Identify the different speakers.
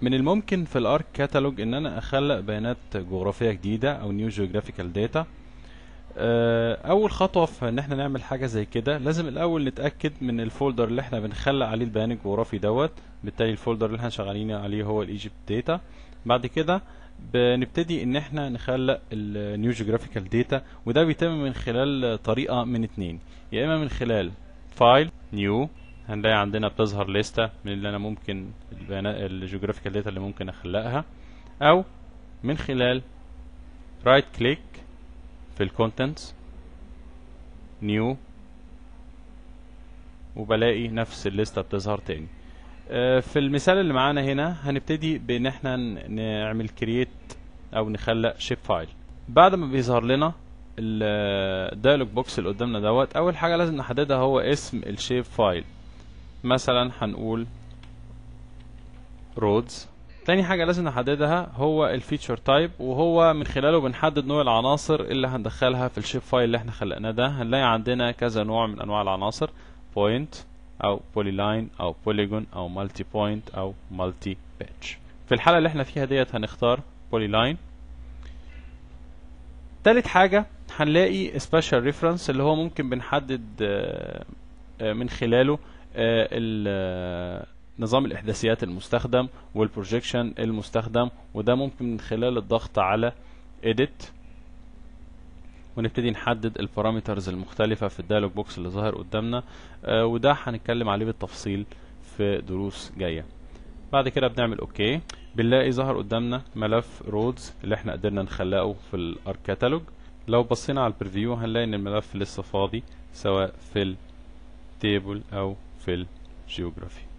Speaker 1: من الممكن في الارك كاتالوج ان انا اخلق بيانات جغرافيه جديده او نيو جيوغرافيكال داتا اول خطوه في ان احنا نعمل حاجه زي كده لازم الاول نتاكد من الفولدر اللي احنا بنخلق عليه البيان الجغرافي دوت بالتالي الفولدر اللي احنا شغالين عليه هو الايجيبت داتا بعد كده بنبتدي ان احنا نخلق النيو جيوغرافيكال داتا وده بيتم من خلال طريقه من اتنين يا اما من خلال فايل نيو هنلاقي عندنا بتظهر لستة من اللي انا ممكن البيانات الجيوغرافيكال داتا اللي ممكن اخلقها او من خلال رايت كليك في الكونتنتس نيو وبلاقي نفس الليسته بتظهر تاني في المثال اللي معانا هنا هنبتدي بان احنا نعمل كرييت او نخلق شيب فايل بعد ما بيظهر لنا الدايلوج بوكس اللي قدامنا دوت اول حاجه لازم نحددها هو اسم الشيب فايل مثلا هنقول رودز تاني حاجة لازم نحددها هو الفيتشر تايب وهو من خلاله بنحدد نوع العناصر اللي هندخلها في الشيب فايل اللي احنا خلقناه ده هنلاقي عندنا كذا نوع من انواع العناصر بوينت او بولي لاين او بوليجون او مالتي بوينت او مالتي بيتش في الحالة اللي احنا فيها ديت هنختار بولي لاين تالت حاجة هنلاقي سبيشال ريفرنس اللي هو ممكن بنحدد من خلاله نظام الاحداثيات المستخدم والبروجيكشن المستخدم وده ممكن من خلال الضغط على edit ونبتدي نحدد البارامترز المختلفة في الديالوج بوكس اللي ظاهر قدامنا آه وده هنتكلم عليه بالتفصيل في دروس جاية بعد كده بنعمل اوكي بنلاقي ظهر قدامنا ملف رودز اللي احنا قدرنا نخلقه في الارك كاتالوج لو بصينا على البريفيو هنلاقي ان الملف لسه فاضي سواء في التيبل او في الجيوغرافي